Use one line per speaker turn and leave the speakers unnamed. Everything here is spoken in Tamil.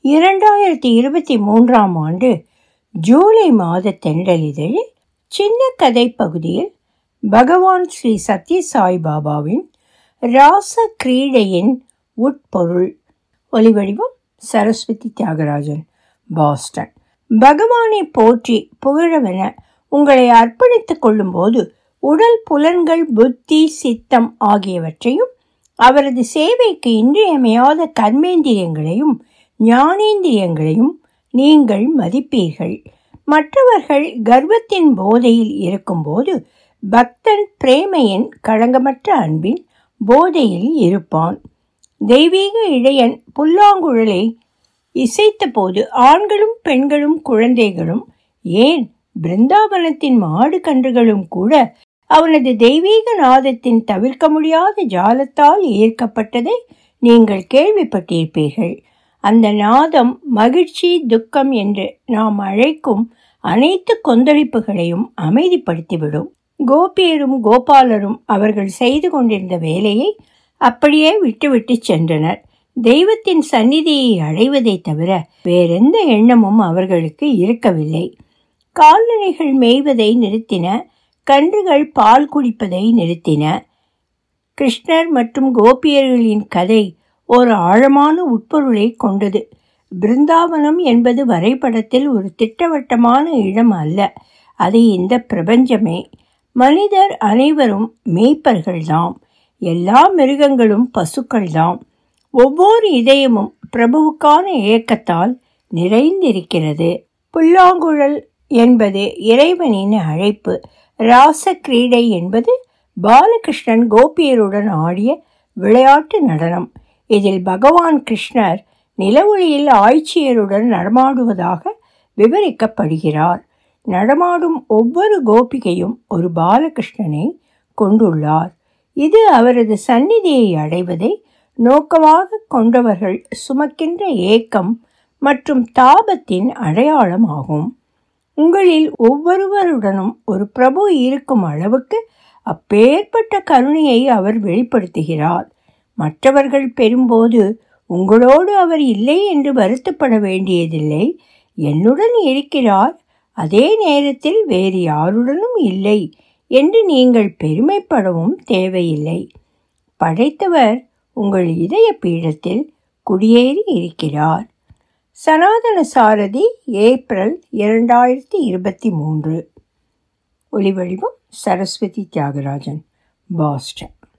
இரண்டாயிரத்தி இருபத்தி மூன்றாம் ஆண்டு ஜூலை மாத தென்றலிதழில் சின்ன கதை பகுதியில் பகவான் ஸ்ரீ சத்ய சாய் பாபாவின் ராச கிரீடையின் உட்பொருள் ஒலிவடிவம் சரஸ்வதி தியாகராஜன் பாஸ்டன் பகவானை போற்றி புகழவென உங்களை அர்ப்பணித்துக் கொள்ளும்போது உடல் புலன்கள் புத்தி சித்தம் ஆகியவற்றையும் அவரது சேவைக்கு இன்றியமையாத கர்மேந்திரியங்களையும் ஞானேந்திரியங்களையும் நீங்கள் மதிப்பீர்கள் மற்றவர்கள் கர்வத்தின் போதையில் இருக்கும்போது பக்தன் பிரேமையின் களங்கமற்ற அன்பின் போதையில் இருப்பான் தெய்வீக இடையன் புல்லாங்குழலை இசைத்தபோது ஆண்களும் பெண்களும் குழந்தைகளும் ஏன் பிருந்தாவனத்தின் மாடு கன்றுகளும் கூட அவனது தெய்வீக நாதத்தின் தவிர்க்க முடியாத ஜாலத்தால் ஈர்க்கப்பட்டதை நீங்கள் கேள்விப்பட்டிருப்பீர்கள் அந்த நாதம் மகிழ்ச்சி துக்கம் என்று நாம் அழைக்கும் அனைத்து கொந்தளிப்புகளையும் அமைதிப்படுத்திவிடும் கோபியரும் கோபாலரும் அவர்கள் செய்து கொண்டிருந்த வேலையை அப்படியே விட்டுவிட்டு சென்றனர் தெய்வத்தின் சந்நிதியை அடைவதை தவிர வேறெந்த எண்ணமும் அவர்களுக்கு இருக்கவில்லை கால்நடைகள் மேய்வதை நிறுத்தின கன்றுகள் பால் குடிப்பதை நிறுத்தின கிருஷ்ணர் மற்றும் கோபியர்களின் கதை ஒரு ஆழமான உட்பொருளை கொண்டது பிருந்தாவனம் என்பது வரைபடத்தில் ஒரு திட்டவட்டமான இடம் அல்ல அது இந்த பிரபஞ்சமே மனிதர் அனைவரும் மேய்ப்பர்கள்தாம் எல்லா மிருகங்களும் பசுக்கள்தாம் ஒவ்வொரு இதயமும் பிரபுவுக்கான ஏக்கத்தால் நிறைந்திருக்கிறது புல்லாங்குழல் என்பது இறைவனின் அழைப்பு ராச கிரீடை என்பது பாலகிருஷ்ணன் கோபியருடன் ஆடிய விளையாட்டு நடனம் இதில் பகவான் கிருஷ்ணர் நிலவொளியில் ஆய்ச்சியருடன் நடமாடுவதாக விவரிக்கப்படுகிறார் நடமாடும் ஒவ்வொரு கோபிகையும் ஒரு பாலகிருஷ்ணனை கொண்டுள்ளார் இது அவரது சந்நிதியை அடைவதை நோக்கமாக கொண்டவர்கள் சுமக்கின்ற ஏக்கம் மற்றும் தாபத்தின் அடையாளமாகும் உங்களில் ஒவ்வொருவருடனும் ஒரு பிரபு இருக்கும் அளவுக்கு அப்பேற்பட்ட கருணையை அவர் வெளிப்படுத்துகிறார் மற்றவர்கள் பெறும்போது உங்களோடு அவர் இல்லை என்று வருத்தப்பட வேண்டியதில்லை என்னுடன் இருக்கிறார் அதே நேரத்தில் வேறு யாருடனும் இல்லை என்று நீங்கள் பெருமைப்படவும் தேவையில்லை படைத்தவர் உங்கள் இதய பீடத்தில் குடியேறி இருக்கிறார் சனாதன சாரதி ஏப்ரல் இரண்டாயிரத்தி இருபத்தி மூன்று ஒலிவடிவம் சரஸ்வதி தியாகராஜன் பாஸ்டன்